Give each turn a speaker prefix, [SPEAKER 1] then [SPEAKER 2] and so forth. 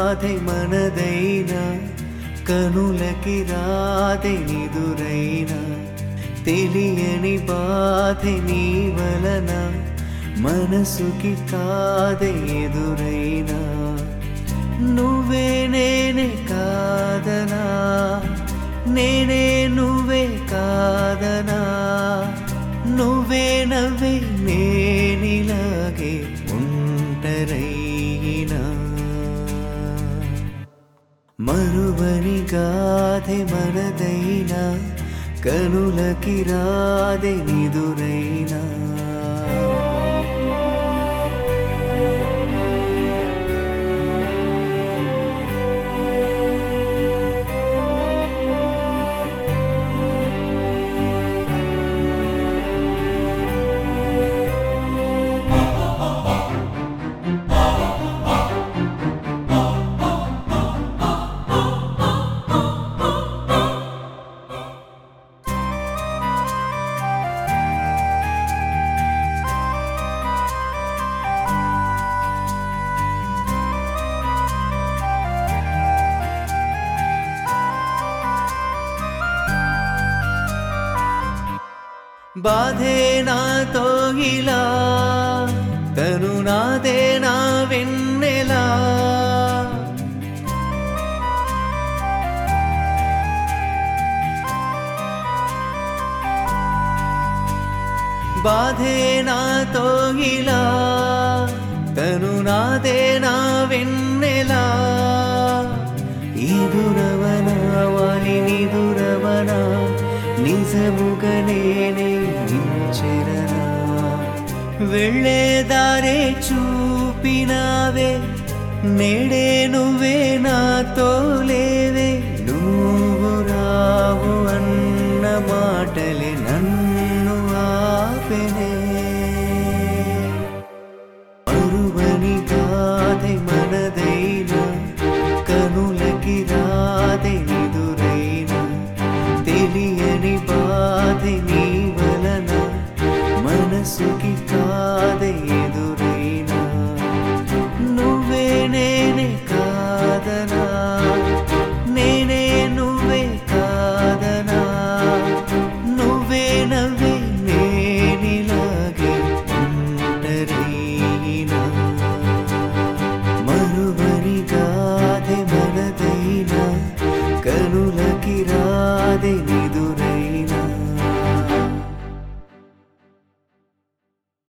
[SPEAKER 1] గాథె మనదైనా కనులకి రాధె నిదురైనా తెలియని బాధె నీ వలన మనసుకి కాదె ఎదురైనా నువ్వే నేనే కాదనా నేనే నువ్వే కాదనా నువ్వే నవ్వే నేనిలాగే ఉంటరైనా మరువని గాథె మనదైనా కనులకి రాదె నిదురైనా బాధే నాతో ఇలా తను నాదే నా వెన్నెలా బాధే నాతో ఇలా తను నాదే నా వెన్నెలా ఎదురవనా వాలిని దురవనా నిజముగా నేనే నించెరనా వెళ్ళే దారే చూపినావే నేడే నువ్వే నాతో లేవే నువ్వు రావు అన్న మాటలే నన్ను ఆపెనే